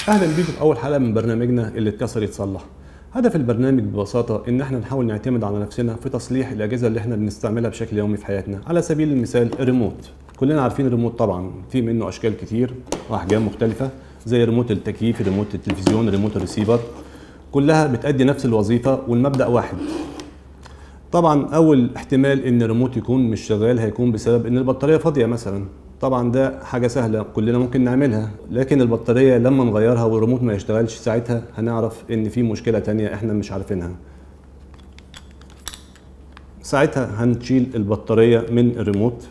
اهلا بيكم في اول حلقه من برنامجنا اللي اتكسر يتصلح هدف البرنامج ببساطه ان احنا نحاول نعتمد على نفسنا في تصليح الاجهزه اللي احنا بنستعملها بشكل يومي في حياتنا على سبيل المثال الريموت كلنا عارفين الريموت طبعا في منه اشكال كتير واحجام مختلفه زي ريموت التكييف ريموت التلفزيون ريموت الريسيفر كلها بتأدي نفس الوظيفه والمبدا واحد طبعا اول احتمال ان الريموت يكون مش شغال هيكون بسبب ان البطاريه فاضيه مثلا طبعا ده حاجه سهله كلنا ممكن نعملها لكن البطاريه لما نغيرها والريموت ما يشتغلش ساعتها هنعرف ان في مشكله تانية احنا مش عارفينها ساعتها هنشيل البطاريه من الريموت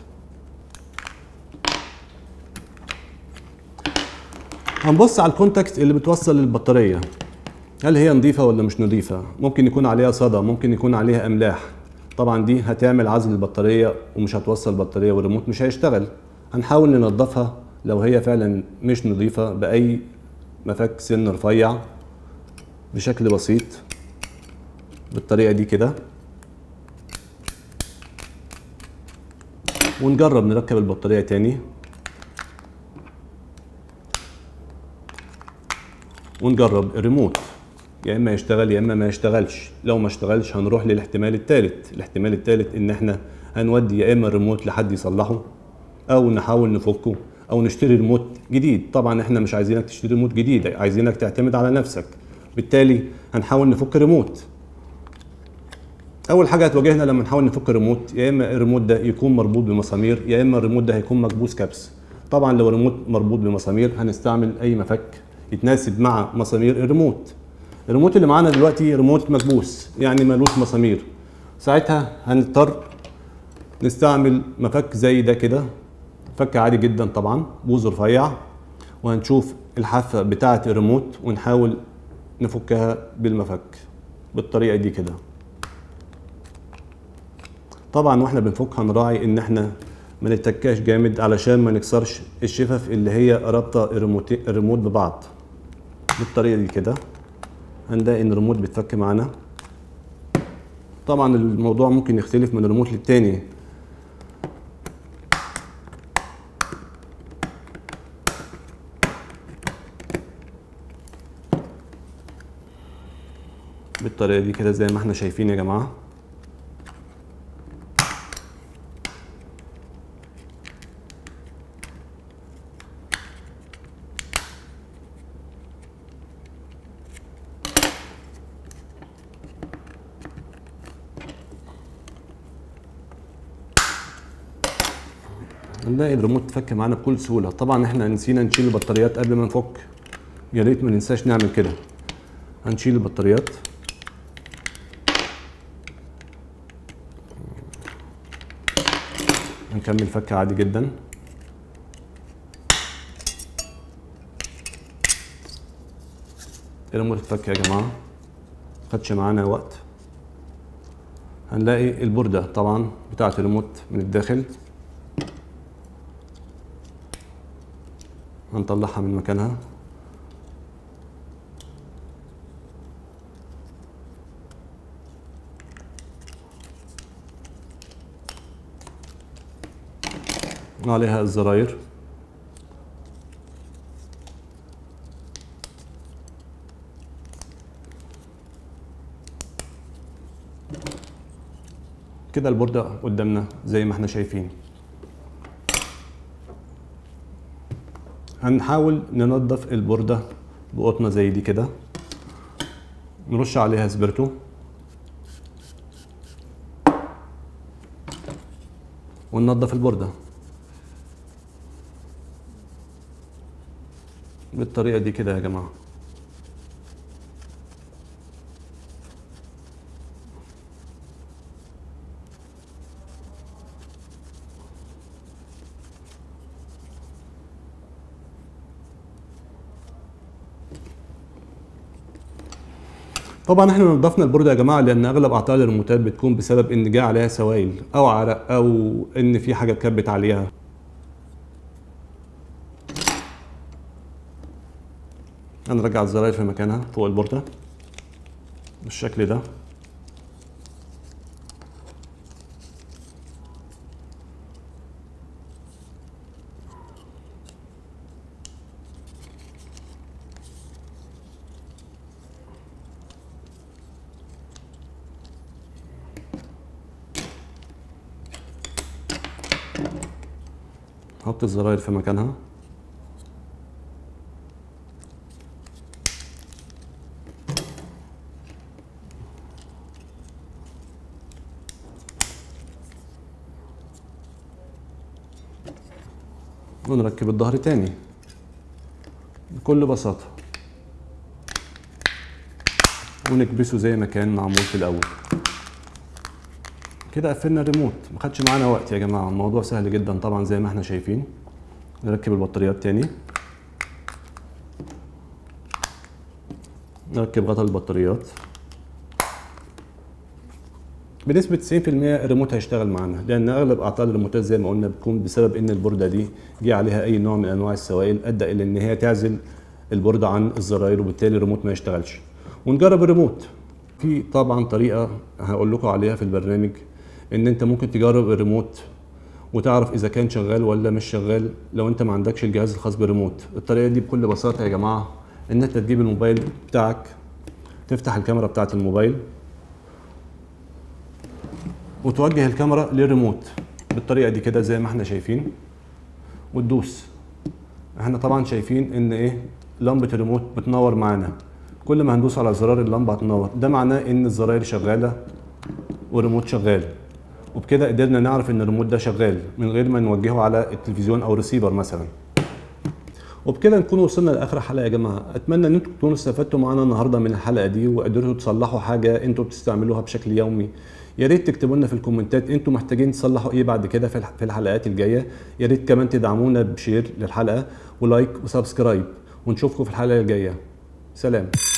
هنبص على الكونتاكت اللي بتوصل للبطاريه هل هي نظيفه ولا مش نظيفه ممكن يكون عليها صدى ممكن يكون عليها املاح طبعا دي هتعمل عزل البطاريه ومش هتوصل البطاريه والريموت مش هيشتغل هنحاول ننضفها لو هي فعلا مش نظيفه باي مفك سن رفيع بشكل بسيط بالطريقه دي كده ونجرب نركب البطاريه تاني ونجرب الريموت يا اما يشتغل يا اما ما يشتغلش لو ما اشتغلش هنروح للاحتمال الثالث الاحتمال الثالث ان احنا هنودي يا اما الريموت لحد يصلحه او نحاول نفكه او نشتري ريموت جديد طبعا احنا مش عايزينك تشتري ريموت جديد عايزينك تعتمد على نفسك بالتالي هنحاول نفك ريموت اول حاجه هتواجهنا لما نحاول نفك ريموت يا اما الريموت ده يكون مربوط بمسامير يا اما الريموت ده هيكون مكبوس كبس طبعا لو الريموت مربوط بمسامير هنستعمل اي مفك يتناسب مع مسامير الريموت الريموت اللي معانا دلوقتي ريموت مكبوس يعني ملوش مسامير ساعتها هنضطر نستعمل مفك زي ده كده فك عادي جدا طبعا بوز رفيع وهنشوف الحافة بتاعة الريموت ونحاول نفكها بالمفك بالطريقة دي كده طبعا واحنا بنفك هنراعي ان احنا ما نتكاش جامد علشان ما نكسرش الشفف اللي هي رابطة الريموت الريموت ببعض بالطريقة دي كده هنلاقي ان الريموت بيتفك معانا طبعا الموضوع ممكن يختلف من ريموت للتاني بالطريقه دي كده زي ما احنا شايفين يا جماعه هنلاقي الريموت اتفك معانا بكل سهوله طبعا احنا نسينا نشيل البطاريات قبل ما نفك يا ريت ما ننساش نعمل كده هنشيل البطاريات هنكمل فك عادي جدا الريموت اتفك يا جماعه خدش معانا وقت هنلاقي البورده طبعا بتاعه الريموت من الداخل هنطلعها من مكانها عليها الزراير كده البوردة قدامنا زي ما احنا شايفين هنحاول ننظف البوردة بقطنة زي دي كده نرش عليها سبرتو وننظف البوردة بالطريقة دي كده يا جماعة طبعا احنا نظفنا البوردة يا جماعة لأن أغلب أعطال الريموتات بتكون بسبب إن جه عليها سوائل أو عرق أو إن في حاجة اتكبت عليها هنرجع الزراير في مكانها فوق البوردة بالشكل ده نحط الزراير في مكانها ونركب الظهر تاني بكل بساطة ونكبسه زي ما كان معمول في الأول كده قفلنا الريموت ما خدش معانا وقت يا جماعة الموضوع سهل جدا طبعا زي ما احنا شايفين نركب البطاريات تاني نركب غطا البطاريات بنسبة 90% الريموت هيشتغل معانا لأن أغلب أعطال الريموتات زي ما قلنا بتكون بسبب إن البوردة دي جه عليها أي نوع من أنواع السوائل أدى إلى إن هي تعزل البوردة عن الزراير وبالتالي الريموت ما يشتغلش ونجرب الريموت في طبعا طريقة هقول لكم عليها في البرنامج إن أنت ممكن تجرب الريموت وتعرف إذا كان شغال ولا مش شغال لو أنت ما عندكش الجهاز الخاص بالريموت الطريقة دي بكل بساطة يا جماعة إن أنت تجيب الموبايل بتاعك تفتح الكاميرا بتاعة الموبايل وتوجه الكاميرا للريموت بالطريقه دي كده زي ما احنا شايفين وتدوس احنا طبعا شايفين ان ايه لمبه الريموت بتنور معانا كل ما هندوس على زرار اللمبه هتنور ده معناه ان الزراير شغاله والريموت شغال وبكده قدرنا نعرف ان الريموت ده شغال من غير ما نوجهه على التلفزيون او ريسيفر مثلا وبكده نكون وصلنا لاخر حلقه يا جماعه اتمنى ان انتم تكونوا استفدتوا معانا النهارده من الحلقه دي وقدرتوا تصلحوا حاجه انتم بتستعملوها بشكل يومي يا ريت تكتبوا لنا في الكومنتات انتم محتاجين تصلحوا ايه بعد كده في في الحلقات الجايه يا ريت كمان تدعمونا بشير للحلقه ولايك وسبسكرايب ونشوفكم في الحلقه الجايه سلام